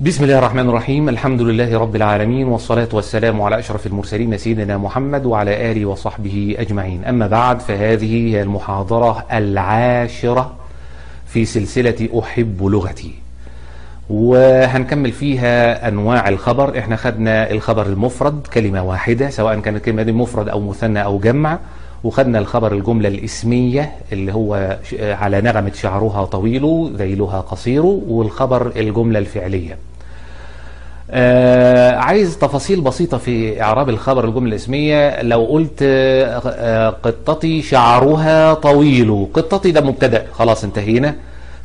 بسم الله الرحمن الرحيم الحمد لله رب العالمين والصلاة والسلام على أشرف المرسلين سيدنا محمد وعلى آله وصحبه أجمعين أما بعد فهذه هي المحاضرة العاشرة في سلسلة أحب لغتي وهنكمل فيها أنواع الخبر احنا خدنا الخبر المفرد كلمة واحدة سواء كانت الكلمة دي مفرد أو مثنى أو جمع وخدنا الخبر الجملة الإسمية اللي هو على نغمة شعرها طويل ذيلها قصير والخبر الجملة الفعلية آه عايز تفاصيل بسيطة في إعراب الخبر الجملة الاسمية لو قلت آه قطتي شعرها طويل قطتي ده مبتدأ خلاص انتهينا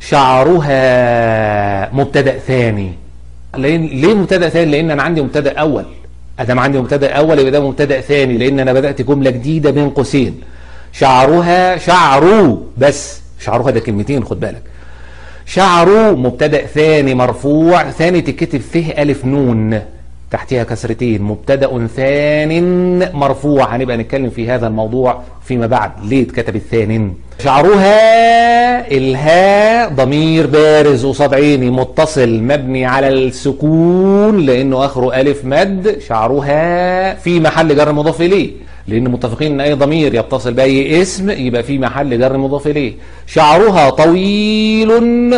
شعرها مبتدأ ثاني ليه مبتدأ ثاني لأن أنا عندي مبتدأ أول ادام عندي مبتدا اول يبقى ده مبتدا ثاني لان انا بدات جمله جديده بين قوسين شعرها شعروا بس شعرها ده كلمتين خد بالك شعروا مبتدا ثاني مرفوع ثاني تتكتب فيه الف نون تحتها كسرتين مبتدا ثان مرفوع هنبقى نتكلم في هذا الموضوع فيما بعد ليه اتكتب الثان شعرها الهاء ضمير بارز قصاد عيني متصل مبني على السكون لانه اخره الف مد شعرها في محل جر مضاف اليه لان متفقين ان اي ضمير يتصل باي اسم يبقى في محل جر مضاف اليه شعرها طويل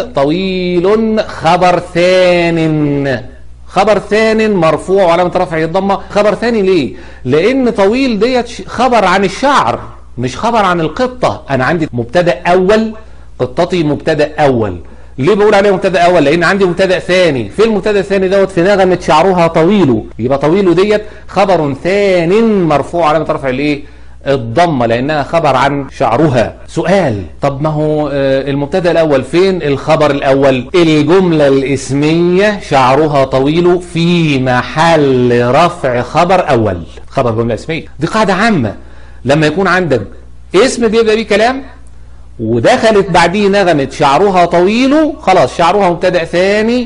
طويل خبر ثان خبر ثان مرفوع وعلامة رفعه الضمة خبر ثاني ليه لان طويل ديت خبر عن الشعر مش خبر عن القطة انا عندي مبتدا اول قطتي مبتدا اول ليه بقول عليه مبتدا اول لان عندي مبتدا ثاني في المبتدا الثاني دوت في نغمه شعرها طويل يبقى طويل ديت خبر ثان مرفوع علامه رفع الايه الضمه لانها خبر عن شعرها سؤال طب ما هو المبتدا الاول فين الخبر الاول الجمله الاسميه شعرها طويل في محل رفع خبر اول خبر جمله اسميه دي قاعده عامه لما يكون عندك اسم بيبدا بيه كلام ودخلت بعديه نغمه شعرها طويل خلاص شعرها مبتدا ثاني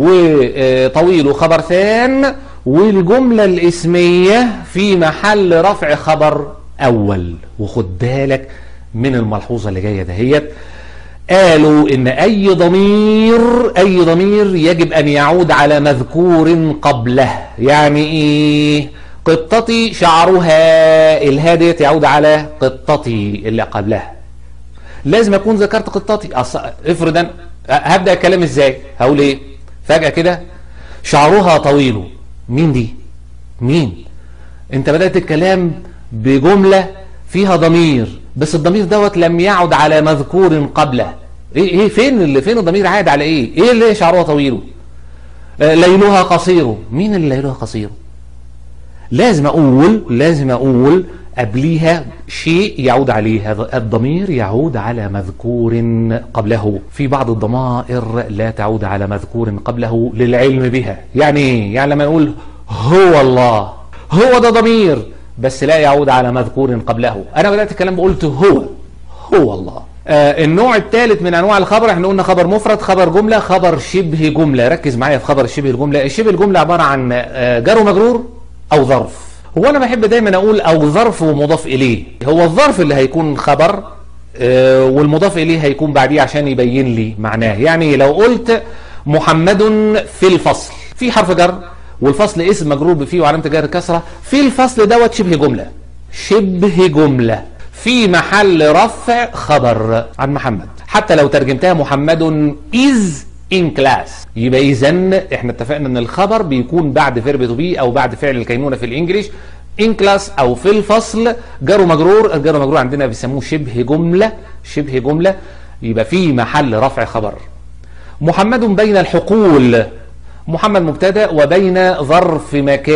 وطويل خبر ثان والجمله الاسميه في محل رفع خبر اول وخد بالك من الملحوظه اللي جايه دهيت قالوا ان اي ضمير اي ضمير يجب ان يعود على مذكور قبله يعني ايه قطتي شعرها الهادية يعود على قطتي اللي قبلها لازم اكون ذكرت قطتي افرض انا هبدا الكلام ازاي هقول ايه فجاه كده شعرها طويل مين دي مين انت بدات الكلام بجمله فيها ضمير بس الضمير دوت لم يعد على مذكور قبله ايه ايه فين اللي فين الضمير عاد على ايه ايه اللي شعرها طويل آه ليلها قصير مين اللي ليلها قصير لازم اقول لازم اقول قبليها شيء يعود عليه هذا الضمير يعود على مذكور قبله في بعض الضمائر لا تعود على مذكور قبله للعلم بها يعني ايه يعني لما نقول هو الله هو ده ضمير بس لا يعود على مذكور قبله انا بدات الكلام قلت هو هو الله آه النوع الثالث من انواع الخبر احنا قلنا خبر مفرد خبر جمله خبر شبه جمله ركز معايا في خبر شبه الجمله الشبه الجمله عباره عن آه جر ومجرور او ظرف هو انا بحب دايما اقول او ظرف ومضاف اليه هو الظرف اللي هيكون خبر آه والمضاف اليه هيكون بعديه عشان يبين لي معناه يعني لو قلت محمد في الفصل في حرف جر والفصل اسم مجرور فيه وعلامه جر كسره في الفصل دوت شبه جمله شبه جمله في محل رفع خبر عن محمد حتى لو ترجمتها محمد از ان كلاس يبقى اذا احنا اتفقنا ان الخبر بيكون بعد فيرب تو بي او بعد فعل الكينونه في الانجليش ان كلاس او في الفصل جر ومجرور الجر ومجرور عندنا بيسموه شبه جمله شبه جمله يبقى في محل رفع خبر محمد بين الحقول محمد مبتدا وبين ظرف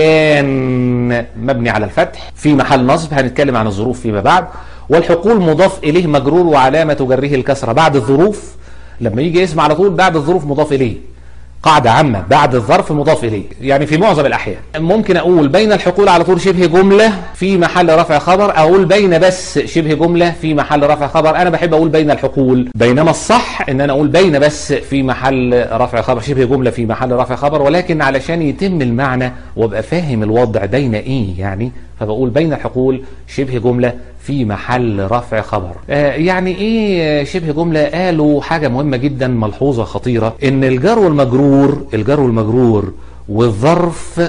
مكان مبني على الفتح في محل نصب هنتكلم عن الظروف فيما بعد والحقول مضاف اليه مجرور وعلامه جره الكسره بعد الظروف لما يجي اسم على طول بعد الظروف مضاف اليه قاعدة عامة بعد الظرف مضاف إليه يعني في معظم الأحيان ممكن أقول بين الحقول على طول شبه جملة في محل رفع خبر أقول بين بس شبه جملة في محل رفع خبر أنا بحب أقول بين الحقول بينما الصح إن أنا أقول بين بس في محل رفع خبر شبه جملة في محل رفع خبر ولكن علشان يتم المعنى وابقى فاهم الوضع بين إيه يعني فبقول بين الحقول شبه جملة في محل رفع خبر آه يعني ايه شبه جملة قالوا حاجة مهمة جدا ملحوظة خطيرة ان الجر والمجرور الجر والمجرور والظرف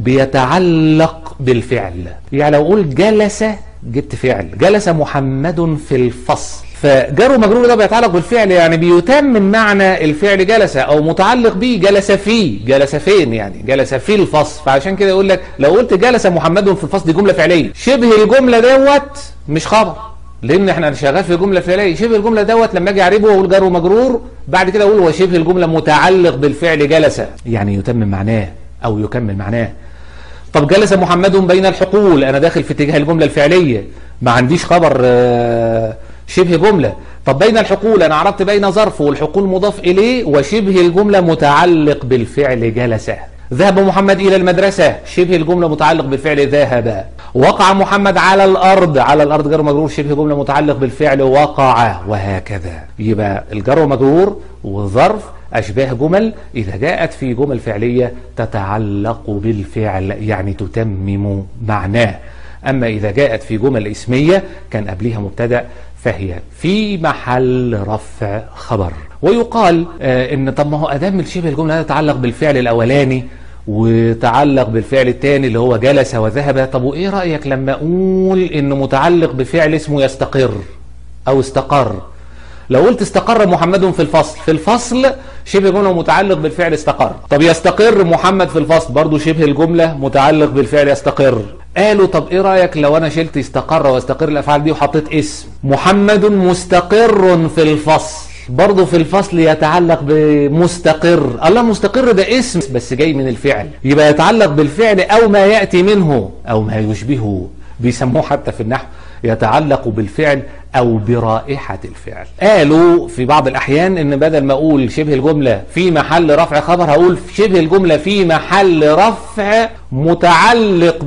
بيتعلق بالفعل يعني لو قلت جلس جبت فعل جلس محمد في الفصل فجر ومجرور ده بيتعلق بالفعل يعني بيتمم معنى الفعل جلس او متعلق به جلس فيه جلس فين يعني جلس في الفصل فعشان كده يقول لك لو قلت جلس محمد في الفصل دي جمله فعليه شبه الجمله دوت مش خبر لان احنا شغال في جمله فعليه شبه الجمله دوت لما اجي اعربه واقول جر ومجرور بعد كده اقول هو شبه الجمله متعلق بالفعل جلس يعني يتمم معناه او يكمل معناه طب جلس محمد بين الحقول انا داخل في اتجاه الجمله الفعليه ما عنديش خبر آه شبه جملة طب بين الحقول أنا عرفت بين ظرف والحقول مضاف إليه وشبه الجملة متعلق بالفعل جلس ذهب محمد إلى المدرسة شبه الجملة متعلق بالفعل ذهب وقع محمد على الأرض على الأرض جر مجرور شبه جملة متعلق بالفعل وقع وهكذا يبقى الجر مجرور والظرف أشباه جمل إذا جاءت في جمل فعلية تتعلق بالفعل يعني تتمم معناه أما إذا جاءت في جمل اسمية كان قبلها مبتدأ فهي في محل رفع خبر ويقال آه ان طب ما هو ادام شبه الجمله تتعلق بالفعل الاولاني وتعلق بالفعل الثاني اللي هو جلس وذهب طب وايه رايك لما اقول انه متعلق بفعل اسمه يستقر او استقر لو قلت استقر محمد في الفصل في الفصل شبه جمله متعلق بالفعل استقر طب يستقر محمد في الفصل برضه شبه الجمله متعلق بالفعل يستقر قالوا طب ايه رايك لو انا شلت استقر واستقر الافعال دي وحطيت اسم محمد مستقر في الفصل برضه في الفصل يتعلق بمستقر الله مستقر ده اسم بس جاي من الفعل يبقى يتعلق بالفعل او ما ياتي منه او ما يشبهه بيسموه حتى في النحو يتعلق بالفعل او برائحة الفعل قالوا في بعض الاحيان ان بدل ما اقول شبه الجملة في محل رفع خبر هقول شبه الجملة في محل رفع متعلق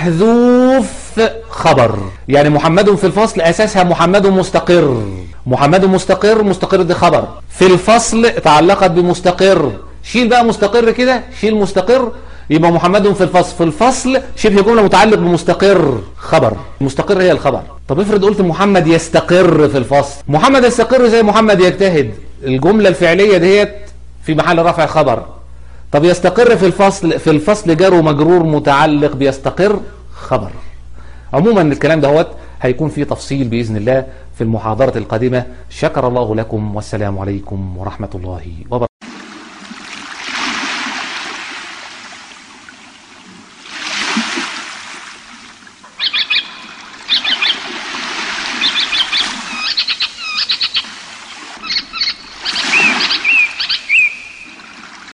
بمحذوف خبر يعني محمد في الفصل اساسها محمد مستقر محمد مستقر مستقر ده خبر في الفصل تعلقت بمستقر شيل بقى مستقر كده شيل مستقر يبقى محمد في الفصل في الفصل شبه جمله متعلق بمستقر خبر مستقر هي الخبر طب افرض قلت محمد يستقر في الفصل محمد يستقر زي محمد يجتهد الجمله الفعليه ديت في محل رفع خبر طب يستقر في الفصل في الفصل جار ومجرور متعلق بيستقر خبر عموما الكلام دهوت هيكون فيه تفصيل باذن الله في المحاضره القادمه شكر الله لكم والسلام عليكم ورحمه الله وبركاته